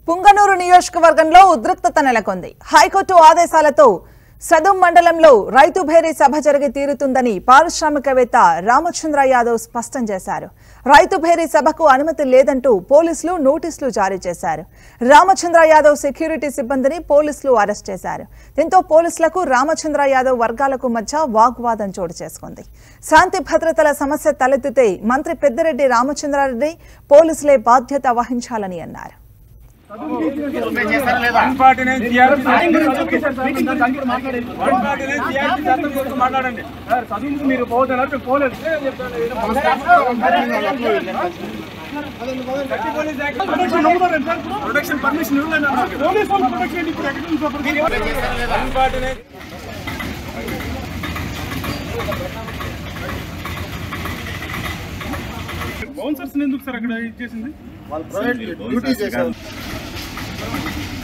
పుంగనూరు నియోజకవర్గంలో ఉద్రిక్తత నెలకొంది హైకోర్టు ఆదేశాలతో సదుం మండలంలో రైతు భేరీ సభ జరిగి తీరుతుందని పారిశ్రామికవేత్త రామచంద్ర యాదవ్ స్పష్టం చేశారు రైతు భేరీ సభకు అనుమతి లేదంటూ పోలీసులు నోటీసులు జారీ చేశారు రామచంద్ర యాదవ్ సెక్యూరిటీ సిబ్బందిని పోలీసులు అరెస్ట్ చేశారు దీంతో పోలీసులకు రామచంద్ర యాదవ్ వర్గాలకు మధ్య వాగ్వాదం చోటు చేసుకుంది శాంతి భద్రతల సమస్య తలెత్తితే మంత్రి పెద్దిరెడ్డి రామచంద్రారెడ్డి పోలీసులే బాధ్యత వహించాలని అన్నారు one forty nine GRP one forty nine GRP చట్టం గురించి మాట్లాడండి సార్ చదువుకు మీరు పోతున్నారు పోలేదు పోలీస్ యాక్ట్ ప్రొటెక్షన్ పర్మిషన్ ఇవ్వలేదు అన్నారు. పోలీస్ వాళ్ళు ప్రొటెక్షన్ ఇప్పుడు ఎక్కడ నుంచి వస్తుంది? వన్ ఫార్టీ నైన్ బౌన్సర్స్ ఎందుకు సార్ అక్కడ ఇచ్చేసింది డ్యూటీ చేశారు